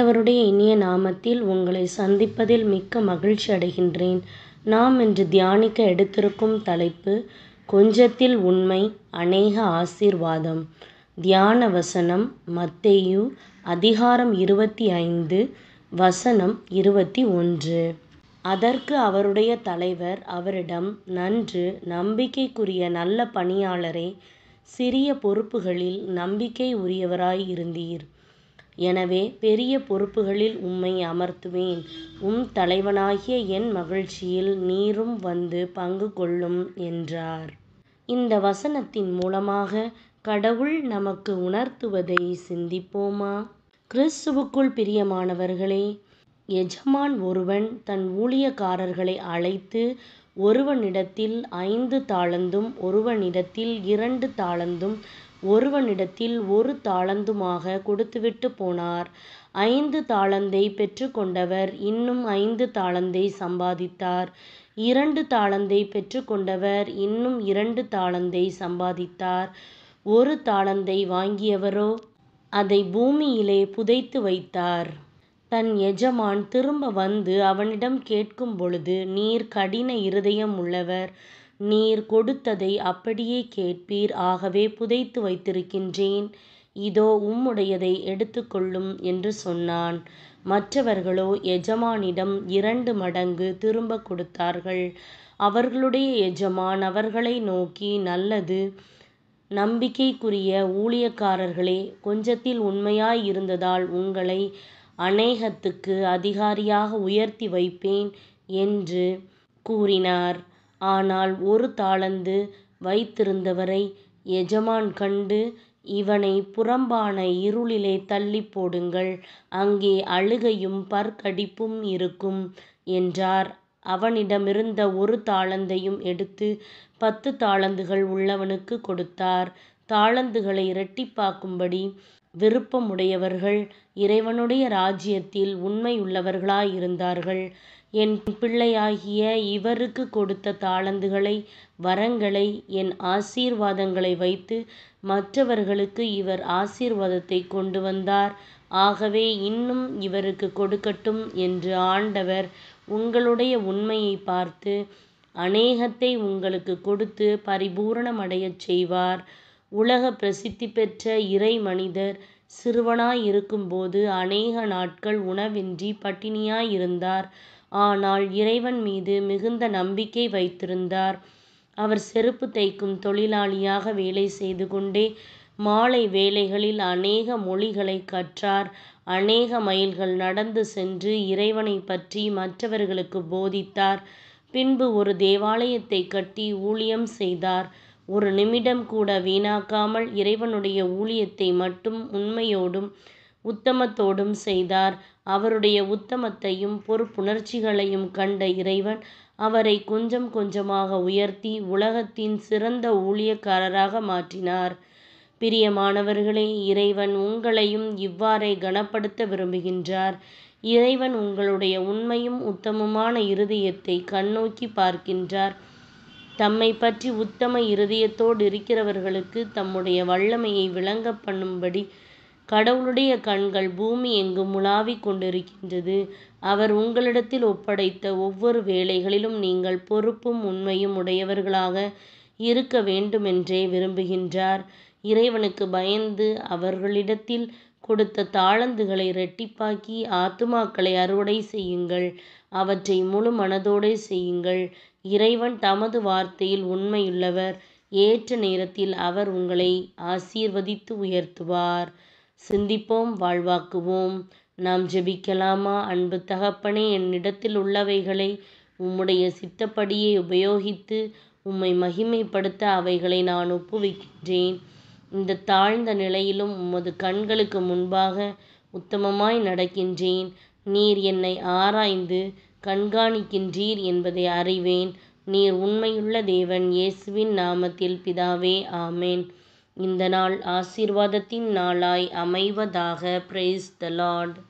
ஆண்டவருடைய இனிய நாமத்தில் உங்களை சந்திப்பதில் மிக்க மகிழ்ச்சி அடைகின்றேன் நாம் இன்று தியானிக்க எடுத்திருக்கும் தலைப்பு கொஞ்சத்தில் உண்மை அநேக ஆசீர்வாதம் தியான வசனம் மத்தேயு அதிகாரம் இருபத்தி ஐந்து வசனம் இருபத்தி ஒன்று அதற்கு அவருடைய தலைவர் அவரிடம் நன்று நம்பிக்கைக்குரிய நல்ல பணியாளரே சிறிய பொறுப்புகளில் நம்பிக்கை உரியவராய் இருந்தீர் எனவே பெரிய பொறுப்புகளில் உம்மை அமர்த்துவேன் உம் தலைவனாகிய என் மகிழ்ச்சியில் நீரும் வந்து பங்கு கொள்ளும் என்றார் இந்த வசனத்தின் மூலமாக கடவுள் நமக்கு உணர்த்துவதை சிந்திப்போமா கிறிஸ்துவுக்குள் பிரியமானவர்களே எஜமான் ஒருவன் தன் ஊழியக்காரர்களை அழைத்து ஒருவனிடத்தில் ஐந்து தாளந்தும் ஒருவனிடத்தில் இரண்டு தாளந்தும் ஒருவனிடத்தில் ஒரு தாளந்துமாக கொடுத்துவிட்டு போனார் ஐந்து தாளந்தை பெற்றுக்கொண்டவர் இன்னும் ஐந்து தாளந்தை சம்பாதித்தார் இரண்டு தாளந்தை பெற்றுக்கொண்டவர் இன்னும் இரண்டு தாளந்தை சம்பாதித்தார் ஒரு தாளந்தை வாங்கியவரோ அதை பூமியிலே புதைத்து வைத்தார் தன் எஜமான் திரும்ப வந்து அவனிடம் கேட்கும் பொழுது நீர் கடின இருதயம் உள்ளவர் நீர் கொடுத்ததை அப்படியே கேட்பீர் ஆகவே புதைத்து வைத்திருக்கின்றேன் இதோ உம்முடையதை எடுத்துக்கொள்ளும் என்று சொன்னான் மற்றவர்களோ எஜமானிடம் இரண்டு மடங்கு திரும்ப கொடுத்தார்கள் அவர்களுடைய எஜமான் அவர்களை நோக்கி நல்லது நம்பிக்கைக்குரிய ஊழியக்காரர்களே கொஞ்சத்தில் உண்மையாய் இருந்ததால் உங்களை அநேகத்துக்கு அதிகாரியாக உயர்த்தி வைப்பேன் என்று கூறினார் ஆனால் ஒரு தாளந்து வைத்திருந்தவரை எஜமான் கண்டு இவனை புறம்பான இருளிலே தள்ளி போடுங்கள் அங்கே அழுகையும் பற்கடிப்பும் இருக்கும் என்றார் அவனிடமிருந்த ஒரு தாளந்தையும் எடுத்து பத்து தாளந்துகள் உள்ளவனுக்கு கொடுத்தார் தாளந்துகளை இரட்டிப்பாக்கும்படி விருப்பமுடையவர்கள் இறைவனுடைய ராஜ்யத்தில் உண்மையுள்ளவர்களாயிருந்தார்கள் என் பிள்ளையாகிய இவருக்கு கொடுத்த தாளந்துகளை வரங்களை என் ஆசீர்வாதங்களை வைத்து மற்றவர்களுக்கு இவர் ஆசீர்வாதத்தை கொண்டு வந்தார் ஆகவே இன்னும் இவருக்கு கொடுக்கட்டும் என்று ஆண்டவர் உங்களுடைய உண்மையை பார்த்து அநேகத்தை உங்களுக்கு கொடுத்து பரிபூரணமடையச் செய்வார் உலக பிரசித்தி பெற்ற இறை மனிதர் சிறுவனாய் இருக்கும்போது அநேக நாட்கள் உணவின்றி பட்டினியாயிருந்தார் ஆனால் இறைவன் மீது மிகுந்த நம்பிக்கை வைத்திருந்தார் அவர் செருப்பு தைக்கும் தொழிலாளியாக வேலை செய்து கொண்டே மாலை வேளைகளில் அநேக மொழிகளை கற்றார் அநேக மைல்கள் நடந்து சென்று இறைவனை பற்றி மற்றவர்களுக்கு போதித்தார் பின்பு ஒரு தேவாலயத்தை கட்டி ஊழியம் செய்தார் ஒரு நிமிடம் கூட வீணாக்காமல் இறைவனுடைய ஊழியத்தை மட்டும் உண்மையோடும் உத்தமத்தோடும் செய்தார் அவருடைய உத்தமத்தையும் பொறுப்புணர்ச்சிகளையும் கண்ட இறைவன் அவரை கொஞ்சம் கொஞ்சமாக உயர்த்தி உலகத்தின் சிறந்த ஊழியக்காரராக மாற்றினார் பிரியமானவர்களே இறைவன் உங்களையும் இவ்வாறே கனப்படுத்த விரும்புகின்றார் இறைவன் உங்களுடைய உண்மையும் உத்தமமான இருதயத்தை கண்ணோக்கி பார்க்கின்றார் தம்மை பற்றி உத்தம இருதயத்தோடு இருக்கிறவர்களுக்கு தம்முடைய வல்லமையை விளங்க பண்ணும்படி கடவுளுடைய கண்கள் பூமி எங்கும் உலாவிக் கொண்டிருக்கின்றது அவர் உங்களிடத்தில் ஒப்படைத்த ஒவ்வொரு வேலைகளிலும் நீங்கள் பொறுப்பும் உண்மையும் உடையவர்களாக இருக்க வேண்டுமென்றே விரும்புகின்றார் இறைவனுக்கு பயந்து அவர்களிடத்தில் கொடுத்த தாளந்துகளை இரட்டிப்பாக்கி ஆத்துமாக்களை அறுவடை செய்யுங்கள் அவற்றை முழு மனதோடே செய்யுங்கள் இறைவன் தமது வார்த்தையில் உண்மையுள்ளவர் ஏற்ற நேரத்தில் அவர் உங்களை ஆசீர்வதித்து உயர்த்துவார் சிந்திப்போம் வாழ்வாக்குவோம் நாம் ஜெபிக்கலாமா அன்பு தகப்பனே என்னிடத்தில் உள்ளவைகளை உம்முடைய சித்தப்படியே உபயோகித்து உம்மை மகிமைப்படுத்த அவைகளை நான் ஒப்புவிக்கின்றேன் இந்த தாழ்ந்த நிலையிலும் உமது கண்களுக்கு முன்பாக உத்தமமாய் நடக்கின்றேன் நீர் என்னை ஆராய்ந்து கண்காணிக்கின்றீர் என்பதை அறிவேன் நீர் உண்மையுள்ள தேவன் இயேசுவின் நாமத்தில் பிதாவே ஆமேன் இந்த நாள் ஆசீர்வாதத்தின் நாளாய் அமைவதாக பிரைஸ் த லார்ட்